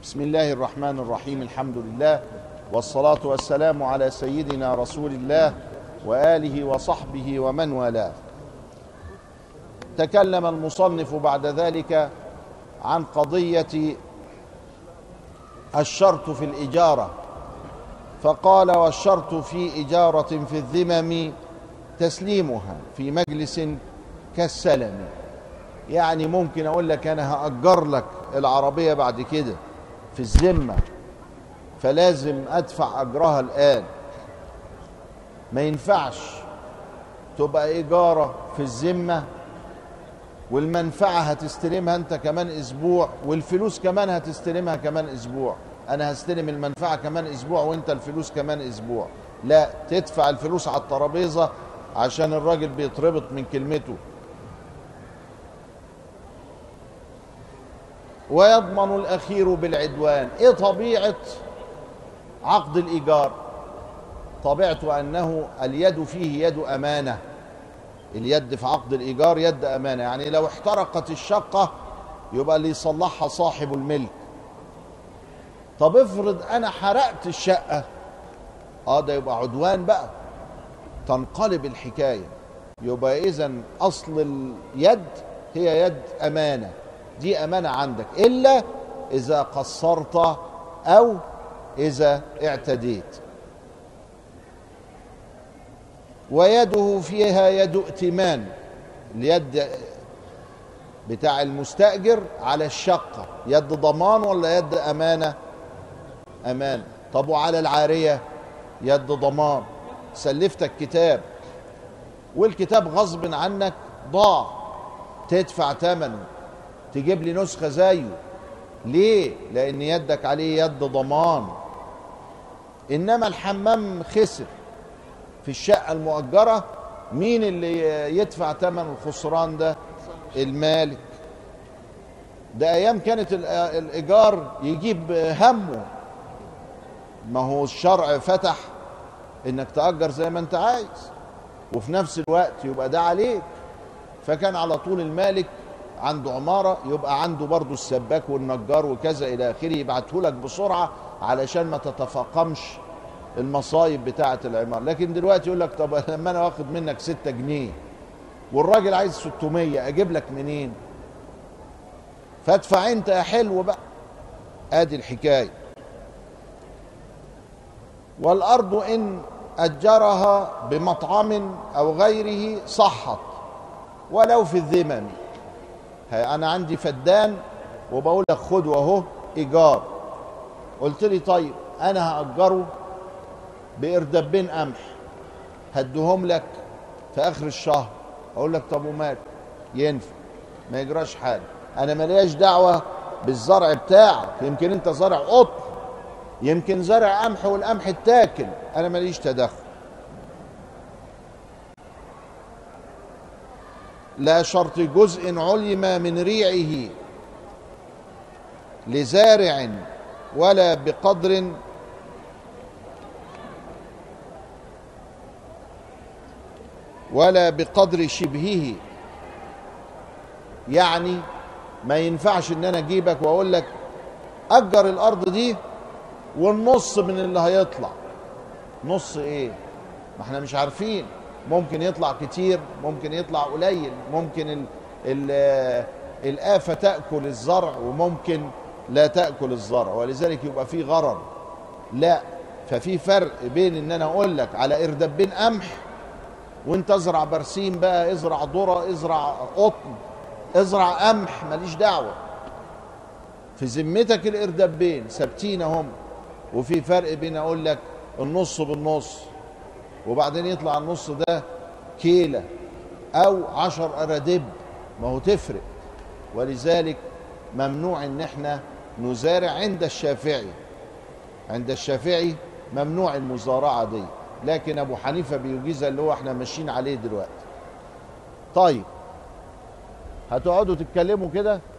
بسم الله الرحمن الرحيم الحمد لله والصلاة والسلام على سيدنا رسول الله وآله وصحبه ومن والاه تكلم المصنف بعد ذلك عن قضية الشرط في الإجارة فقال والشرط في إجارة في الذمم تسليمها في مجلس كالسلم يعني ممكن أقول لك أنا هأجر لك العربية بعد كده في الذمة فلازم أدفع أجرها الآن ما ينفعش تبقى إيجارة في الذمة والمنفعة هتستلمها أنت كمان أسبوع والفلوس كمان هتستلمها كمان أسبوع أنا هستلم المنفعة كمان أسبوع وأنت الفلوس كمان أسبوع لا تدفع الفلوس على الترابيزة عشان الراجل بيتربط من كلمته ويضمن الأخير بالعدوان إيه طبيعة عقد الإيجار طبيعته أنه اليد فيه يد أمانة اليد في عقد الإيجار يد أمانة يعني لو احترقت الشقة يبقى اللي يصلحها صاحب الملك طب افرض أنا حرقت الشقة اه ده يبقى عدوان بقى تنقلب الحكاية يبقى إذا أصل اليد هي يد أمانة دي أمانة عندك إلا إذا قصرت أو إذا اعتديت ويده فيها يد ائتمان اليد بتاع المستأجر على الشقة يد ضمان ولا يد أمانة أمانة طب وعلى العارية يد ضمان سلفتك كتاب والكتاب غصب عنك ضاع تدفع ثمنه تجيب لي نسخة زيه ليه؟ لأن يدك عليه يد ضمان إنما الحمام خسر في الشقة المؤجرة مين اللي يدفع ثمن الخسران ده؟ المالك ده أيام كانت الإيجار يجيب همه ما هو الشرع فتح إنك تأجر زي ما أنت عايز وفي نفس الوقت يبقى ده عليك فكان على طول المالك عنده عمارة يبقى عنده برضه السباك والنجار وكذا إلى آخره يبعته لك بسرعة علشان ما تتفاقمش المصايب بتاعة العمارة لكن دلوقتي يقول لك طب لما أنا واخد منك ستة جنيه والراجل عايز 600 أجيب لك منين فادفع أنت يا حلو بقى آدي الحكاية والأرض إن أجرها بمطعم أو غيره صحت ولو في الذمم انا عندي فدان وبقول لك خد اهو ايجار قلت لي طيب انا هاجره باردبين قمح هديهم لك في اخر الشهر اقول لك طب ومال ينفع ما يجراش حاجه انا مالياش دعوه بالزرع بتاعك يمكن انت زرع قطن يمكن زرع قمح والقمح اتاكل انا ماليش تدخل لا شرط جزء علم من ريعه لزارع ولا بقدر ولا بقدر شبهه يعني ما ينفعش ان انا اجيبك واقول لك اجر الارض دي والنص من اللي هيطلع نص ايه ما احنا مش عارفين ممكن يطلع كتير ممكن يطلع قليل ممكن ال ال الآفة تأكل الزرع وممكن لا تأكل الزرع ولذلك يبقى في غرر لا ففي فرق بين ان انا اقول لك على اردبين قمح وانت ازرع برسيم بقى ازرع ذره ازرع قطن ازرع قمح ماليش دعوه في ذمتك الاردبين ثابتين هم وفي فرق بين اقول لك النص بالنص وبعدين يطلع النص ده كيلة أو عشر أرادب ما هو تفرق ولذلك ممنوع إن احنا نزارع عند الشافعي عند الشافعي ممنوع المزارعة دي لكن أبو حنيفة بيجيزها اللي هو احنا ماشيين عليه دلوقتي طيب هتقعدوا تتكلموا كده